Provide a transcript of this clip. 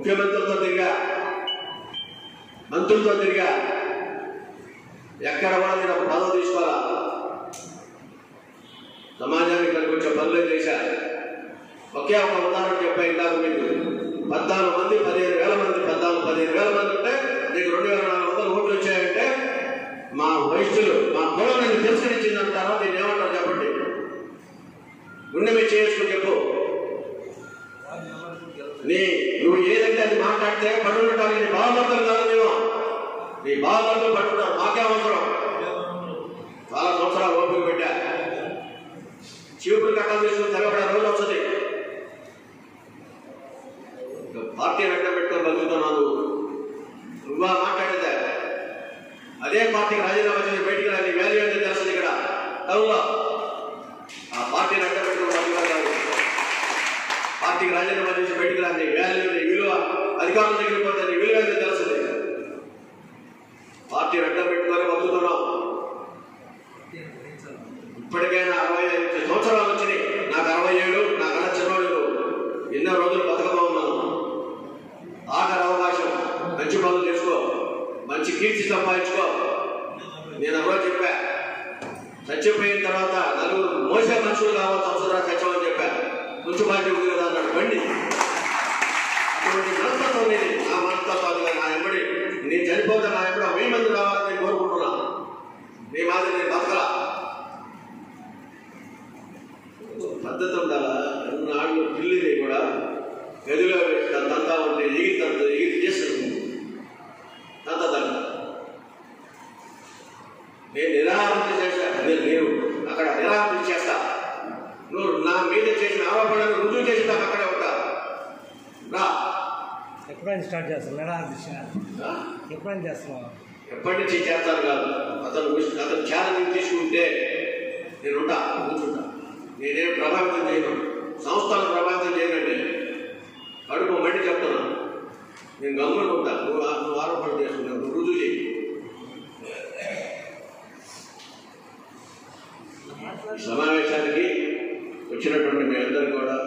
ముఖ్యమంత్రులతో తిరిగా మంత్రులతో తిరిగా ఎక్కడ కూడా నేను ఒక పదవి తీసుకోవాలా సమాజానికి కనిపించే పనులు చేశా ఒకే ఒక ఉదాహరణ చెప్పా ఇందాక మీకు పద్నాలుగు మంది పదిహేను వేల మంది పద్నాలుగు పదిహేను వేల మంది ఉంటే నీకు రెండు వేల నాలుగు వందల ఓట్లు వచ్చాయంటే మా వయస్సులు మా కులం నేను తిరస్కరించిందంటారా దీన్ని ఏమంటారు చెప్పండి గుండె మీద చేసుకుని చెప్పు నీ నువ్వు ఏదంటే అది మాట్లాడితే పడుండటానికి నీ బాధపడతారు కాదు మేము నీ బాధపడుతూ పట్టుకుంటారు మాకే అవసరం చాలా సంవత్సరాలు ఓపిక పెట్టా చీపులు కట్టాలు తీసుకుని తెలబడే రోజు వస్తుంది ఇక పార్టీ వెంట పెట్టుకొని బతుకుతున్నాను నువ్వా మాట్లాడేదే అదే పార్టీకి రాజీనామా చేసి బయటికి రా నీ వాల్యూ ఏంటో తెలుస్తుంది ఇక్కడ టౌన్లో ఆ పార్టీని అడ్డ పెట్టుకుని బతుకుతారు పార్టీకి రాజీనామా చేసి బయటికి రా నీ వాల్యూ నీ విలువ అధికారం దగ్గర పోతే నీ విలువ ఏంటో తెలుస్తుంది పార్టీ అడ్డ పెట్టుకొని బతుకుతున్నాం ఇప్పటికైనా అరవై ఐదు సంవత్సరాలు వచ్చినాయి నాకు అరవై ఏడు నాకు అన్న చిన్నవాడు ఎన్నో రోజులు బతకబోం మనం ఆఖరి అవకాశం మంచి పనులు చేసుకో మంచి కీర్తి సంపాదించుకో నేను ఎవరో చెప్పా చచ్చిపోయిన తర్వాత నలుగురు మోసే మనుషులు కావాల్సిన అవసరం చచ్చమని చెప్పా మున్సిపాలిటీ ఉంది కదా అన్నాడు బండి అటువంటి మనస్తత్వం నేను నా మనస్తత్వం కాదు, నా ఎంబడి నేను చనిపోతే నా ఎంబడి వెయ్యి మంది రావాలని నేను కోరుకుంటున్నా నీ మాదిరి నేను బతకలా పద్ధతి ఉండాలా నాడు పిల్లిది కూడా గదిలో పెట్టిన తంతా ఉంటే ఎగిరి తంత ఎగిరి చేస్తుంది తంత తంత నేను నిరాహారం చేస్తా నేను నేను అక్కడ నిరాహారం చేస్తా నువ్వు నా మీద చేసిన ఆరోపణలను రుజువు చేసి నాకు అక్కడే ఉంటా రా ఎప్పుడైనా స్టార్ట్ చేస్తాను మేడం దిశ రా. ఎప్పుడైనా చేస్తున్నావు ఎప్పటి నుంచి చేస్తాను కాదు అతను విష్- అతను ఛాలెంజ్ తీసుకుంటే నేను ఉంటా కూర్చుంటా నేనేం ప్రభావితం చేయను సంస్థలను ప్రభావితం చేయనండి కడుపు మండి చెప్తున్నా నేను గమ్మున ఉంటా నువ్వు ఆ- నువ్వు ఆరోపణ చేసుకున్నావు నువ్వు రుజువు చేయి ఈ సమావేశానికి వచ్చినటువంటి మీ అందరికీ కూడా